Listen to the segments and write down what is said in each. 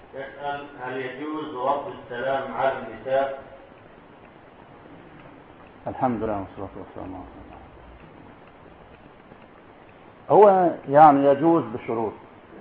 يسأل هل يجوز رد السلام على النساء الحمد لله والصلاة والسلام على رسول الله هو يعني يجوز بشروط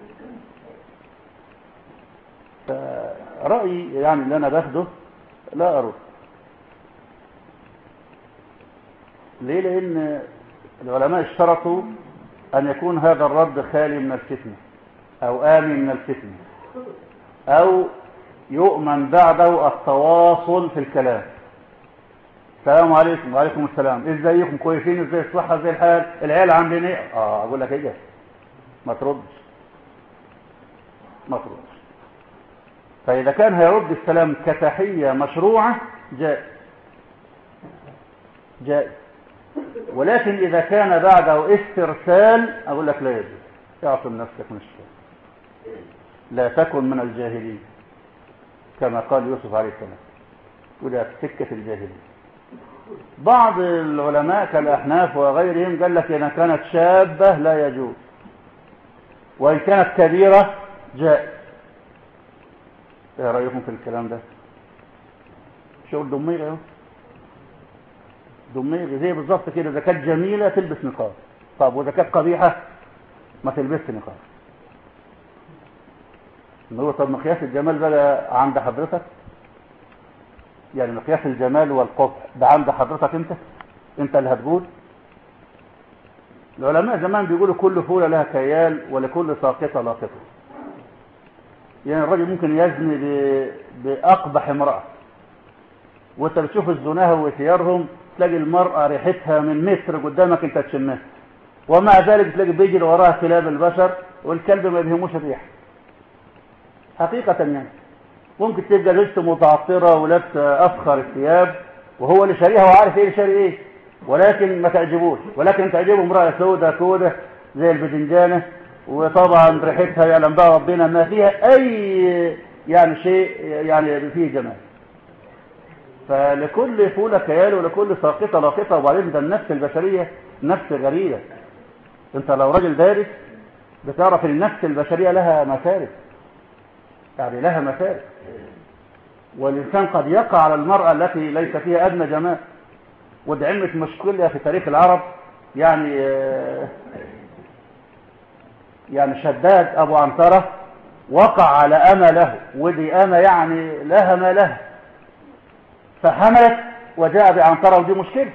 رأيي يعني اللي أنا باخده لا أرد ليه لأن العلماء اشترطوا أن يكون هذا الرد خالي من الفتنة أو آمن من الفتنة أو يؤمن بعده التواصل في الكلام السلام عليكم وعليكم السلام ازيكم كويسين ازاي الصحة ازاي الحال العيال عاملين ايه اه اقول لك ايه ما تردش ما تردش فاذا كان هيرد السلام كتحية مشروعة جائز جائز ولكن اذا كان بعده استرسال اقول لك لا يجوز اعصم نفسك من الشيء لا تكن من الجاهلين كما قال يوسف عليه السلام ولا سكة الجاهلين بعض العلماء كالأحناف وغيرهم قال لك إذا كانت شابة لا يجوز وإن كانت كبيرة جائز ايه رأيكم في الكلام ده شغل دمير اهو دمير زي بالظبط كده إذا كانت جميلة تلبس نقاب طب وإذا كانت قبيحة ما تلبسش نقاب هو طب مقياس الجمال بقى عند حضرتك يعني مقياس الجمال والقبح ده عند حضرتك انت انت اللي هتقول العلماء زمان بيقولوا كل فولة لها كيال ولكل ساقطة لاقطة يعني الراجل ممكن يزني ب... بأقبح امرأة وانت بتشوف الزناها وثيارهم تلاقي المرأة ريحتها من متر قدامك انت تشمها ومع ذلك تلاقي بيجري وراها كلاب البشر والكلب ما يبهموش الريح حقيقة يعني ممكن تبقى لبس متعطرة ولابسه أفخر الثياب وهو اللي شاريها وعارف ايه اللي شاري ايه ولكن ما تعجبوش ولكن تعجبه امرأة سودة كودة زي البدنجانة وطبعا ريحتها يعلم بقى ربنا ما فيها اي يعني شيء يعني فيه جمال فلكل فولة كيال ولكل ساقطة لاقطة وبعدين ده النفس البشرية نفس غريبة انت لو راجل دارس بتعرف ان النفس البشرية لها مسارك يعني لها مسارك والإنسان قد يقع على المرأة التي ليس فيها أدنى جمال ودي علمة مشكلة في تاريخ العرب يعني يعني شداد أبو عنترة وقع على أمى له ودي أمى يعني لها ما لها فحملت وجاء بعنترة ودي مشكلة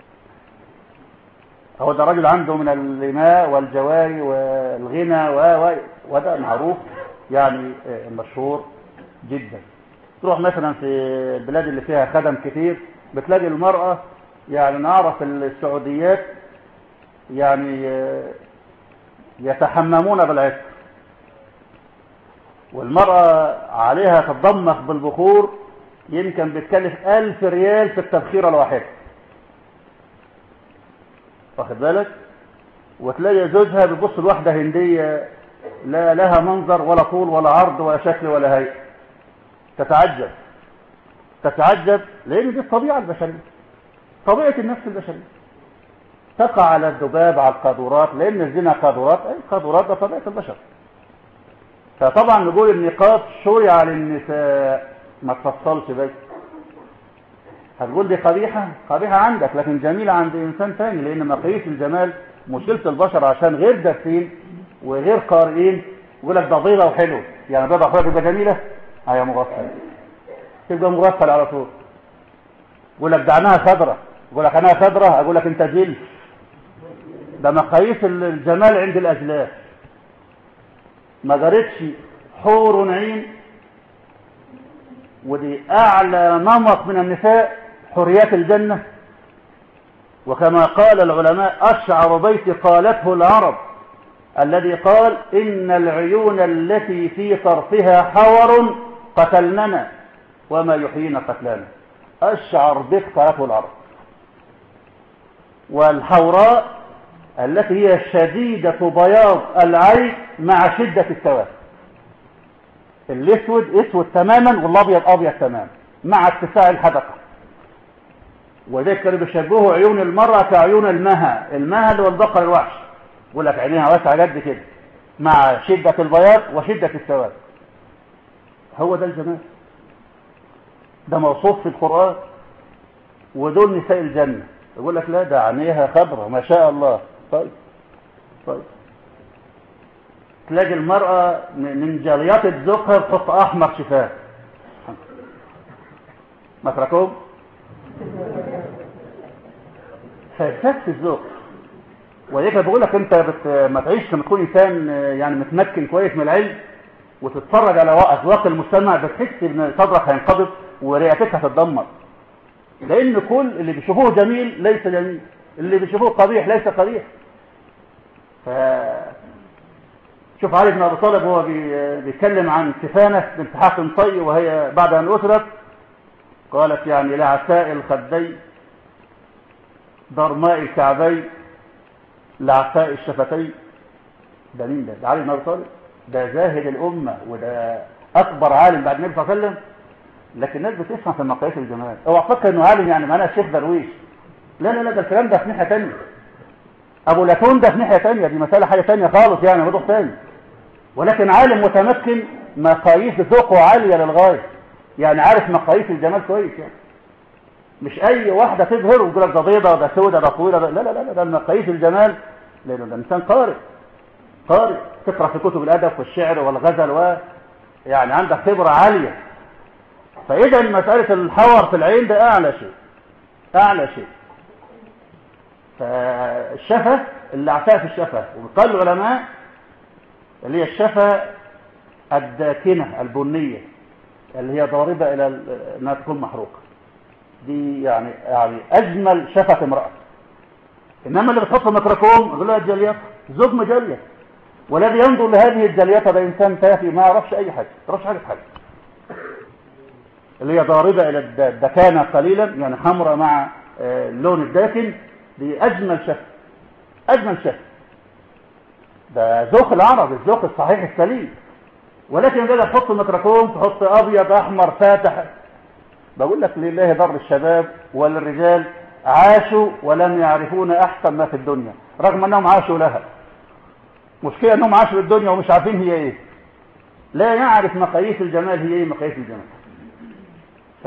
هو ده رجل عنده من الإماء والجواري والغنى و وده معروف يعني مشهور جدا تروح مثلا في البلاد اللي فيها خدم كتير بتلاقي المرأة يعني نعرف السعوديات يعني يتحممون بالعطر والمرأة عليها تتضمخ بالبخور يمكن بتكلف ألف ريال في التبخيرة الواحدة واخد بالك وتلاقي زوجها بيبص لواحدة هندية لا لها منظر ولا طول ولا عرض ولا شكل ولا هيئة تتعجب تتعجب لأن دي الطبيعة البشرية طبيعة النفس البشرية تقع على الذباب على القاذورات لأن الزنا قاذورات أي قاذورات ده طبيعة البشر فطبعا نقول النقاط شرع للنساء ما تفصلش بس هتقول دي قبيحة قبيحة عندك لكن جميلة عند إنسان ثاني لأن مقاييس الجمال مشكلة البشر عشان غير دارسين وغير قارئين يقول لك ده بيضة وحلو يعني بيضة وحلوة تبقى جميلة هي مغفل تبقى مغفل على طول يقول لك ده عينها خضرة يقول لك عينها خضرة اقول لك انت جلد ده مقاييس الجمال عند الاجلاف ما جرتش حور عين ودي اعلى نمط من النساء حريات الجنة وكما قال العلماء اشعر بيت قالته العرب الذي قال إن العيون التي في طرفها حور قتلننا وما يحيينا قتلانا أشعر بك قالته العرب والحوراء التي هي شديدة بياض العين مع شدة السواد الاسود اسود تماما والابيض ابيض تماما مع اتساع الحدقة وذلك كانوا بيشبهوا عيون المرأة كعيون المها المها اللي هو البقر الوحش يقول لك عينيها واسعة قد كده مع شدة البياض وشدة السواد هو ده الجمال ده موصوف في القرآن ودول نساء الجنة يقول لك لا ده عينيها خضرة ما شاء الله طيب طيب تلاقي المرأة من جاليات ذوقها تحط أحمر شفاه متركهم فإحساس في الذوق ولذلك بقول لك انت بت... ما تعيش لما تكون انسان يعني متمكن كويس من العلم وتتفرج على اذواق المجتمع بتحس ان صدرك هينقبض ورئتك هتتدمر لان كل اللي بيشوفوه جميل ليس جميل اللي بيشوفوه قبيح ليس قبيح ف شوف علي بن ابي طالب وهو بي... بيتكلم عن سفانه بنت حاتم طي وهي بعد ان اسرت قالت يعني لعساء الخدين ضرماء الكعبين لعفاء الشفتين ده مين ده؟ ده علي بن ابي طالب ده زاهد الامه وده اكبر عالم بعد النبي صلى الله عليه وسلم لكن الناس بتفهم في مقاييس الجمال اوعى تفكر انه عالم يعني معناه شيخ درويش لا لا لا ده الكلام ده في ناحيه ثانيه ابو لاتون ده في ناحيه ثانيه دي مساله حاجه ثانيه خالص يعني موضوع ثاني ولكن عالم متمكن مقاييس ذوقه عاليه للغايه يعني عارف مقاييس الجمال كويس يعني مش اي واحده تظهر وتقول لك ده بيضه ده سودة ده طويله ده لا لا لا ده مقاييس الجمال لانه ده انسان قارئ قارئ تقرا في كتب الادب والشعر والغزل و يعني عندك خبره عاليه فاذا مساله الحور في العين ده اعلى شيء اعلى شيء فالشفه اللي اعتاها في الشفه وقال العلماء اللي هي الشفه الداكنه البنيه اللي هي ضاربه الى انها تكون محروقه دي يعني يعني اجمل شفه امراه انما اللي بتحط ميكروفون يقول لها الجليات زوج مجليه والذي ينظر لهذه الجليات ده انسان تافه ما يعرفش اي حاجه ما يعرفش حاجه في حاجه اللي هي ضاربه الى الدكانه قليلا يعني حمراء مع اللون الداكن دي اجمل شكل اجمل شكل ده ذوق العرب الذوق الصحيح السليم ولكن ده تحط الميكروفون تحط ابيض احمر فاتح بقول لك لله ضر الشباب وللرجال عاشوا ولم يعرفون احسن ما في الدنيا رغم انهم عاشوا لها مشكله انهم عاشوا الدنيا ومش عارفين هي ايه لا يعرف مقاييس الجمال هي ايه مقاييس الجمال ف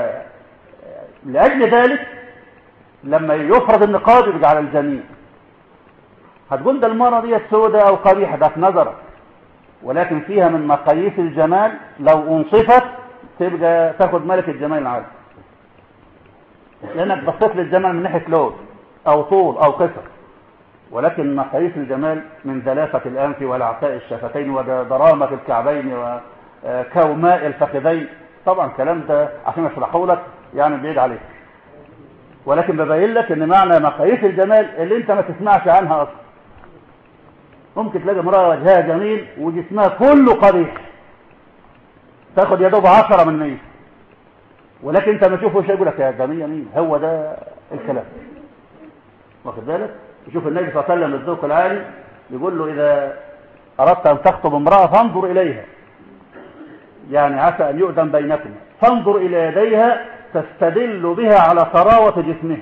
لاجل ذلك لما يفرض النقاب يبقى على الجميع هتقول ده المرة دي سوداء او قبيحة ده في نظرك ولكن فيها من مقاييس الجمال لو انصفت تبقى تاخد ملك الجمال العالي لانك بصيت للجمال من ناحيه لون او طول او قصر ولكن مقاييس الجمال من دلافه الانف ولعفاء الشفتين وضرامه الكعبين وكوماء الفخذين طبعا الكلام ده عشان اشرحه لك يعني بعيد عليك ولكن ببين لك ان معنى مقاييس الجمال اللي انت ما تسمعش عنها اصلا ممكن تلاقي امراه وجهها جميل وجسمها كله قبيح تاخد يا دوب 10 من 100 ولكن انت ما تشوفه شيء يقول لك يا جميل مين هو ده الكلام واخد بالك يشوف النبي صلى الله عليه وسلم الذوق العالي يقول له اذا اردت ان تخطب امراه فانظر اليها يعني عسى ان يؤذن بينكم فانظر الى يديها تستدل بها على ثراوه جسمها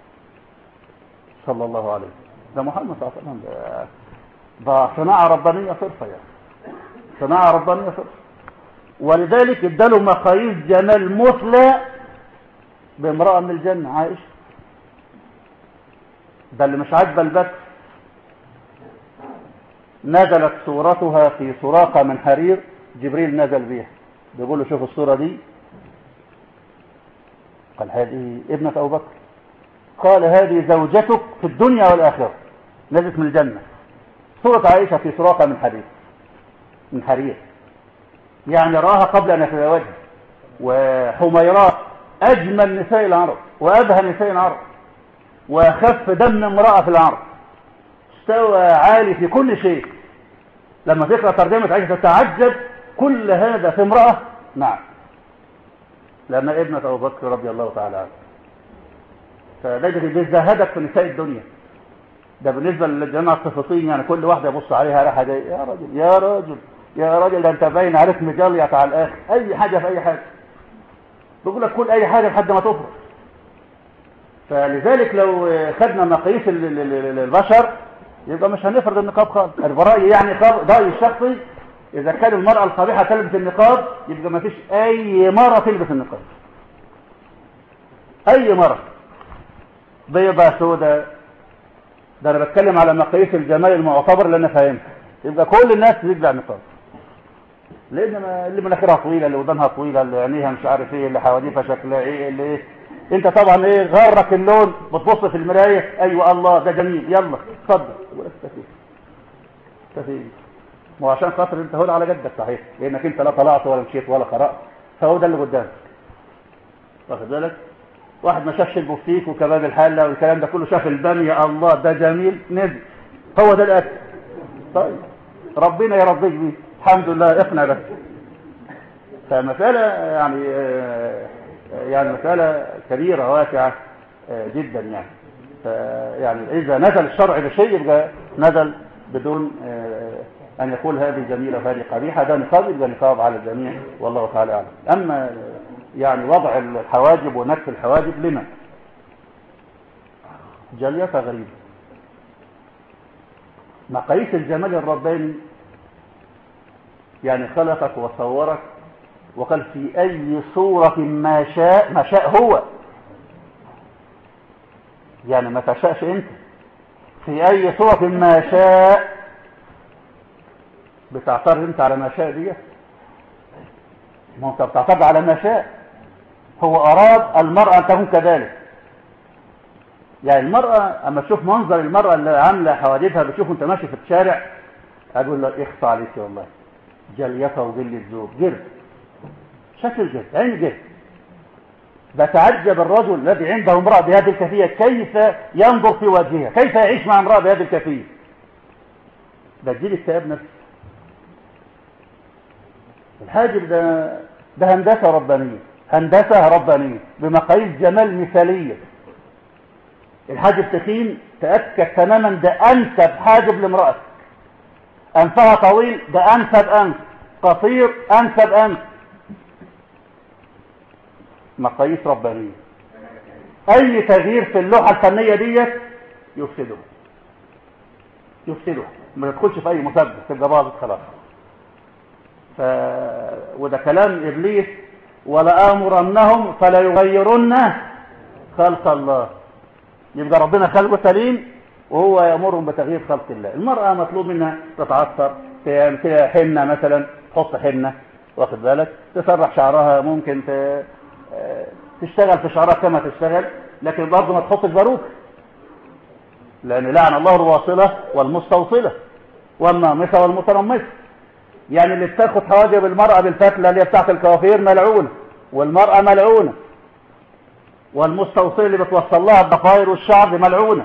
صلى الله عليه ده محمد صلى الله عليه وسلم ده, ده صناعه ربانيه صرفه يعني صناعه ربانيه صرفه ولذلك اداله مقاييس جمال مثلى بامرأة من الجنة عائشة ده اللي مش عاجبه البس نزلت صورتها في سراقة من حرير جبريل نزل بيها بيقول له شوف الصورة دي قال هذه ابنة أبو بكر قال هذه زوجتك في الدنيا والآخرة نزلت من الجنة صورة عائشة في سراقة من حرير من حرير يعني راها قبل أن يتزوجها وحميرات أجمل نساء العرب وأبهى نساء العرب وخف دم امرأة في العرب استوى عالي في كل شيء لما تقرأ ترجمة عائشة تتعجب كل هذا في امرأة نعم لأن ابنة أبو بكر رضي الله تعالى عنه فده بيزهدك في نساء الدنيا ده بالنسبة للجماعة الصفطين يعني كل واحدة يبص عليها راحة جاي يا راجل يا راجل يا راجل ده انت باين عليك مجليط على الاخر اي حاجة في اي حاجة بيقول لك كل اي حاجة لحد ما تفرق فلذلك لو خدنا مقاييس البشر يبقى مش هنفرض النقاب خالص البراء يعني رأيي الشخصي اذا كان المرأة القبيحة تلبس النقاب يبقى ما فيش اي مرة تلبس النقاب اي مرة بيضة سوداء ده انا بتكلم على مقاييس الجمال المعتبر اللي انا فاهمها يبقى كل الناس تقلع نقاب لان ما اللي مناخيرها طويله اللي ودانها طويله اللي عينيها مش عارف ايه اللي حواديتها شكلها ايه اللي ايه انت طبعا ايه غرك اللون بتبص في المرايه ايوه الله ده جميل يلا اتفضل استفيد استفيد ما هو عشان خاطر انت هو على جدك صحيح لانك انت لا طلعت ولا مشيت ولا قرات فهو ده اللي قدامك واخد بالك واحد ما شافش البوفتيك وكباب الحله والكلام ده كله شاف الباميه الله ده جميل نزل هو ده الاكل طيب ربنا يرضيك بيه الحمد لله اقنع بس فمسألة يعني يعني مسألة كبيرة واسعة جدا يعني يعني إذا نزل الشرع بشيء يبقى نزل بدون أن يقول هذه جميلة وهذه قبيحة ده نقاب يبقى نقاب على الجميع والله تعالى أعلم أما يعني وضع الحواجب ونكس الحواجب لما جاليتها غريبة مقاييس الجمال الرباني يعني خلقك وصورك وقال في أي صورة ما شاء ما شاء هو يعني ما تشاءش انت في أي صورة ما شاء بتعترض انت على ما شاء دي ما انت بتعترض على ما شاء هو أراد المرأة أن تكون كذلك يعني المرأة أما تشوف منظر المرأة اللي عاملة حوادثها بتشوف انت ماشي في الشارع أقول لك اخفى عليك والله جليته وظل الزور جرد شكل جرد عين جرد بتعجب الرجل الذي عنده امرأة بهذه الكيفية كيف ينظر في وجهها كيف يعيش مع امرأة بهذه الكيفية ده تجيب اكتئاب نفسي الحاجب ده ده هندسة ربانية هندسة ربانية بمقاييس جمال مثالية الحاجب تخين تأكد تماما ده أنسب حاجب لامرأتك أنفها طويل ده أنسب أنف قصير أنسب أنف مقاييس ربانية أي تغيير في اللوحة الفنية ديت يفسده يفسده ما تدخلش في أي مسدس تبقى باظت خلاص ف... وده كلام إبليس ولآمرنهم فلا يغيرن خلق الله يبقى ربنا خلقه سليم وهو يأمرهم بتغيير خلق الله المرأة مطلوب منها تتعطر فيها حنة مثلا تحط حنة واخد بالك تسرح شعرها ممكن ت... تشتغل في شعرها كما تشتغل لكن برضه ما تحطش باروك لأن لعن الله الواصلة والمستوصلة والنامصة والمتنمصة يعني اللي بتاخد حواجب المرأة بالفتلة اللي هي بتاعت الكوافير ملعونة والمرأة ملعونة والمستوصلة اللي بتوصل لها الضفاير والشعر ملعونة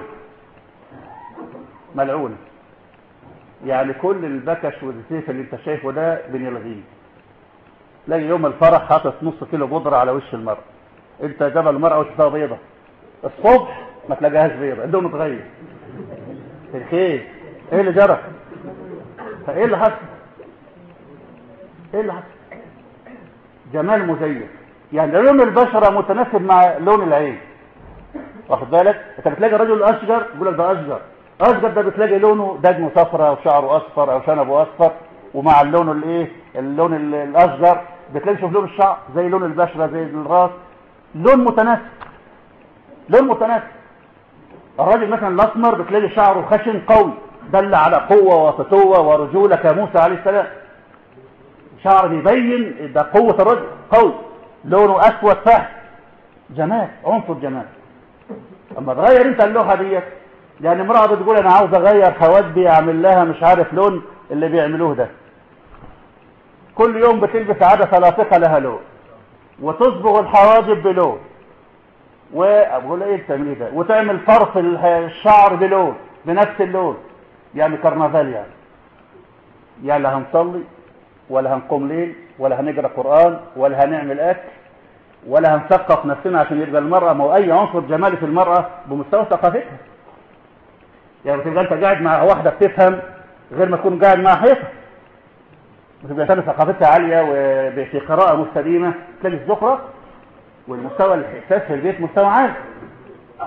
ملعونة يعني كل البكش والزيف اللي انت شايفه ده بنلغيه تلاقي يوم الفرح حاطط نص كيلو بودرة على وش المرأة انت جاب المرأة وشفتها بيضة الصبح ما تلاقيهاش بيضة اللون اتغير الخير ايه اللي جرى فايه اللي حصل ايه اللي حصل جمال مزيف يعني لون البشرة متناسب مع لون العين واخد بالك انت بتلاقي الرجل اشجر يقول لك ده اشجر اشجر ده بتلاقي لونه دجنه صفرة او شعره اصفر او شنبه اصفر ومع اللون الايه اللون الاشجر بتلاقي شوف لون الشعر زي لون البشرة زي الراس لون متناسب لون متناسب الراجل مثلا الاسمر بتلاقي شعره خشن قوي دل على قوة وفتوة ورجولة كموسى عليه السلام شعر بيبين ده قوة الرجل قوي لونه اسود فحم جمال عنصر جمال اما تغير انت اللوحة ديت يعني امرأة بتقول انا عاوز اغير حواجبي اعمل لها مش عارف لون اللي بيعملوه ده كل يوم بتلبس عدسة لاصقة لها لون وتصبغ الحواجب بلون وأقول ايه التمرير ده وتعمل فرف الشعر بلون بنفس اللون يعني كرنفال يعني يعني لا هنصلي ولا هنقوم ليل ولا هنقرا قرآن ولا هنعمل أكل ولا هنثقف نفسنا عشان يبقى المرأة ما هو أي عنصر جمالي في المرأة بمستوى ثقافتها يعني تبقى أنت قاعد مع واحدة بتفهم غير ما تكون قاعد مع حيطة بتبقى ثاني ثقافتها عالية وفي قراءة مستديمة تلاقي الزخرة والمستوى الإحساس في البيت مستوى عالي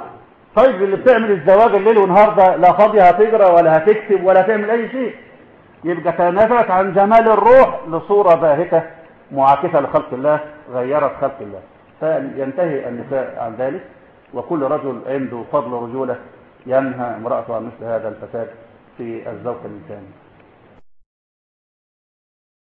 طيب اللي بتعمل الزواج الليل والنهار ده لا فاضية هتقرا ولا هتكتب ولا تعمل أي شيء يبقى تنازلت عن جمال الروح لصورة باهتة معاكسة لخلق الله غيرت خلق الله فينتهي النساء عن ذلك وكل رجل عنده فضل رجولة ينهى امرأته عن مثل هذا الفساد في الزوج الإنساني